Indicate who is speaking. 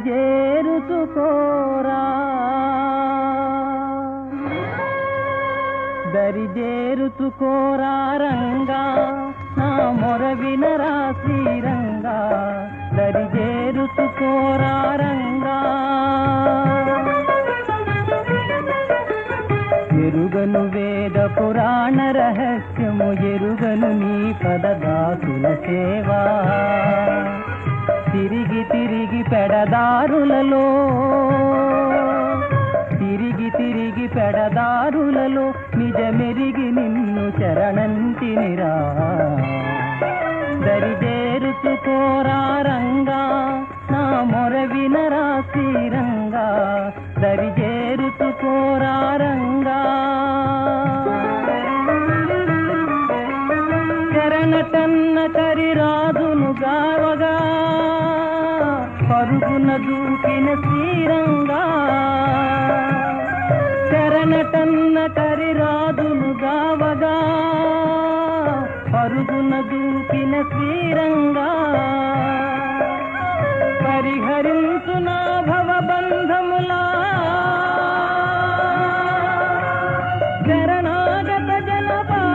Speaker 1: దరిజేరుచుకోరా దరిజేరుచుకోరా రంగా నా మొర వినరా శ్రీరంగా దరిజేరుచుకోరా రంగా ఎరుగను వేద పురాణ రహస్యము ఎరుగను నీ పదదాసుల సేవా తిరిగి తిరిగి పెడదారులలో తిరిగి తిరిగి పెడదారులలో నిజమెరిగి నిన్ను చరణంతినిరా దరిజేరుచుకోరా రంగా నా మొర వినరా శ్రీరంగా దరిజేరుచుకోరా రంగా చరణటన్న కరిరాజును గావగా పరుగున దూకిన శ్రీరంగా చరణటన్న కరిరాజును గావగా పరుగున దూకిన శ్రీరంగా పరిహరించు నా భవబంధములా శరణాగత జనపా